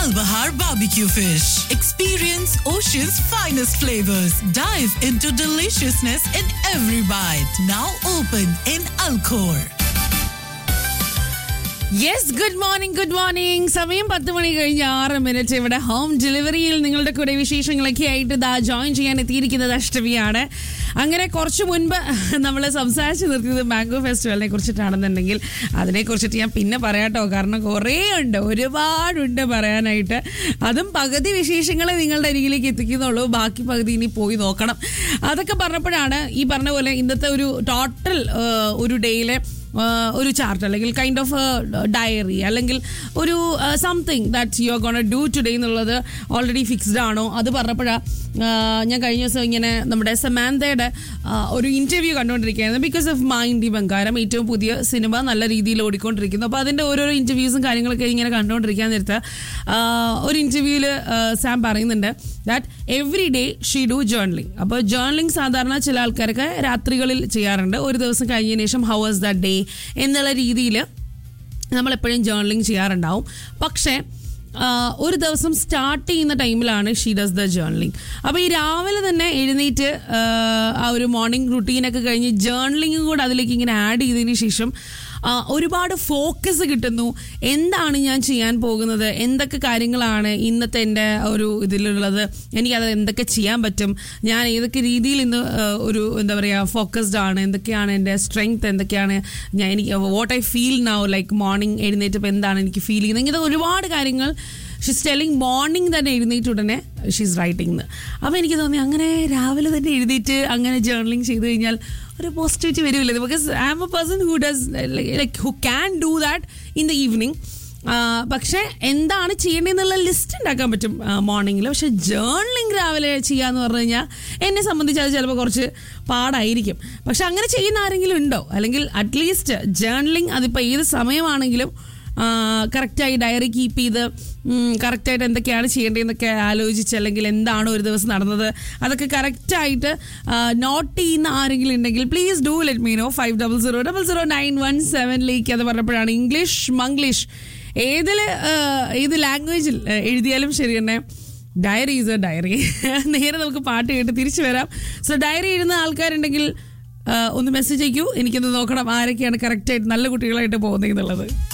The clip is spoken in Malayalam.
Bahar Barbecue Fish. Experience ocean's finest flavors. Dive into deliciousness in every bite. Now open in Alcor. Yes good morning good morning സമയം പത്ത് മണി കഴിഞ്ഞ് ആറ് മിനിറ്റ് ഇവിടെ ഹോം ഡെലിവറിയിൽ നിങ്ങളുടെ കൂടെ വിശേഷങ്ങളൊക്കെ ആയിട്ട് ദാ ജോയിൻ ചെയ്യാൻ എത്തിയിരിക്കുന്നത് അഷ്ടമിയാണ് അങ്ങനെ കുറച്ച് മുൻപ് നമ്മൾ സംസാരിച്ച് നിർത്തിയത് മാംഗോ ഫെസ്റ്റിവലിനെ കുറിച്ചിട്ടാണെന്നുണ്ടെങ്കിൽ അതിനെക്കുറിച്ചിട്ട് ഞാൻ പിന്നെ പറയാട്ടോ കാരണം കുറേ ഉണ്ട് ഒരുപാടുണ്ട് പറയാനായിട്ട് അതും പകുതി വിശേഷങ്ങളെ നിങ്ങളുടെ അരികിലേക്ക് എത്തിക്കുന്നുള്ളൂ ബാക്കി പകുതി ഇനി പോയി നോക്കണം അതൊക്കെ പറഞ്ഞപ്പോഴാണ് ഈ പറഞ്ഞ പോലെ ഇന്നത്തെ ഒരു ടോട്ടൽ ഒരു ഡേയിലെ ആഹ് ഒരു ചാർട്ട് അല്ലെങ്കിൽ കൈൻഡ് ഓഫ് ഡയറി അല്ലെങ്കിൽ ഒരു something that you are gonna do today എന്നുള്ളത് ഓൾറെഡി ഫിക്സ്ഡ് ആണോ അത് പറഞ്ഞപ്പോഴാണ് ഞാൻ കഴിഞ്ഞ ദിവസം ഇങ്ങനെ നമ്മുടെ സമാന്തയുടെ ഒരു ഇന്റർവ്യൂ കണ്ടുകൊണ്ടിരിക്കുകയായിരുന്നു ബിക്കോസ് ഓഫ് മൈൻഡ് ബംഗാരം ഏറ്റവും പുതിയ സിനിമ നല്ല രീതിയിൽ ഓടിക്കൊണ്ടിരിക്കുന്നു അപ്പോൾ അതിൻ്റെ ഓരോരോ ഇൻ്റർവ്യൂസും കാര്യങ്ങളൊക്കെ ഇങ്ങനെ കണ്ടുകൊണ്ടിരിക്കാൻ നേരത്ത് ആഹ് ഒരു ഇൻ്റർവ്യൂവിൽ സാം പറയുന്നുണ്ട് that every day she do journaling അപ്പോൾ ജേർണലിംഗ് സാധാരണ ചില ആൾക്കാരൊക്കെ രാത്രികളിൽ ചെയ്യാറുണ്ട് ഒരു ദിവസം കഴിഞ്ഞതിന് ശേഷം ഹൗ വാസ് ദ ഡേ എന്നുള്ള രീതിയിൽ നമ്മളെപ്പോഴും ജേർണലിംഗ് ചെയ്യാറുണ്ടാവും പക്ഷേ ആഹ് ഒരു ദിവസം സ്റ്റാർട്ട് ചെയ്യുന്ന ടൈമിലാണ് ഷീ ഡസ് ദ ജേർണലിംഗ് അപ്പോൾ ഈ രാവിലെ തന്നെ എഴുന്നേറ്റ് ആഹ് ആ ഒരു മോർണിംഗ് റുട്ടീനൊക്കെ കഴിഞ്ഞ് ജേർണലിംഗും കൂടെ അതിലേക്ക് ഇങ്ങനെ ആഡ് ചെയ്തതിന് ശേഷം ആ, ഒരുപാട് ഫോക്കസ് കിട്ടുന്നു എന്താണ് ഞാൻ ചെയ്യാൻ പോകുന്നത് എന്തൊക്കെ കാര്യങ്ങളാണ് ഇന്നത്തെ എൻ്റെ ഒരു ഇതിലുള്ളത് എനിക്കത് എന്തൊക്കെ ചെയ്യാൻ പറ്റും ഞാൻ ഏതൊക്കെ രീതിയിൽ ഇന്ന് ആ, ഒരു എന്താ പറയുക ഫോക്കസ്ഡ് ആണ് എന്തൊക്കെയാണ് എൻ്റെ സ്ട്രെങ്ത് എന്തൊക്കെയാണ് ഞാൻ എനിക്ക് what I feel now like morning എഴുന്നേറ്റപ്പോൾ എന്താണ് എനിക്ക് ഫീൽ ചെയ്യുന്നത് ഇങ്ങനത്തെ ഒരുപാട് കാര്യങ്ങൾ ഷീസ് ടെലിംഗ് മോർണിംഗ് തന്നെ എഴുന്നേറ്റ് ഉടനെ ഷീസ് റൈറ്റിംഗ് എന്ന് അപ്പോൾ എനിക്ക് തോന്നി അങ്ങനെ രാവിലെ തന്നെ എഴുന്നേറ്റ് അങ്ങനെ ജേർണലിംഗ് ചെയ്ത് കഴിഞ്ഞാൽ ഒരു പോസിറ്റിവിറ്റി വരില്ല because I am a person who does like who can do that in the evening പക്ഷേ എന്താണ് ചെയ്യേണ്ടതെന്നുള്ള ലിസ്റ്റ് ഉണ്ടാക്കാൻ പറ്റും മോർണിംഗിൽ പക്ഷെ ജേർണലിംഗ് രാവിലെ ചെയ്യാന്ന് പറഞ്ഞു കഴിഞ്ഞാൽ എന്നെ സംബന്ധിച്ച് അത് ചിലപ്പോൾ കുറച്ച് പാടായിരിക്കും പക്ഷെ അങ്ങനെ ചെയ്യുന്ന ആരെങ്കിലും ഉണ്ടോ അല്ലെങ്കിൽ അറ്റ്ലീസ്റ്റ് ജേർണലിംഗ് അതിപ്പോൾ ഏത് സമയമാണെങ്കിലും കറക്റ്റായി ഡയറി കീപ്പ് ചെയ്ത് കറക്റ്റായിട്ട് എന്തൊക്കെയാണ് ചെയ്യേണ്ടതെന്നൊക്കെ ആലോചിച്ച് അല്ലെങ്കിൽ എന്താണ് ഒരു ദിവസം നടന്നത് അതൊക്കെ കറക്റ്റായിട്ട് നോട്ട് ചെയ്യുന്ന ആരെങ്കിലും ഉണ്ടെങ്കിൽ please do let me know five double zero double zero nine one സെവനിലേക്ക് അത് പറഞ്ഞപ്പോഴാണ് ഇംഗ്ലീഷ് മംഗ്ലീഷ് ഏതിൽ ഏത് ലാംഗ്വേജിൽ എഴുതിയാലും ശരി തന്നെ ഡയറി ഈസ് എ ഡയറി നേരെ നമുക്ക് പാട്ട് കേട്ട് തിരിച്ചു വരാം സോ ഡയറി എഴുതുന്ന ആൾക്കാരുണ്ടെങ്കിൽ ആ, ഒന്ന് മെസ്സേജ് അയക്കൂ എനിക്കൊന്ന് നോക്കണം ആരൊക്കെയാണ് കറക്റ്റായിട്ട് നല്ല കുട്ടികളായിട്ട് പോകുന്നത് എന്നുള്ളത്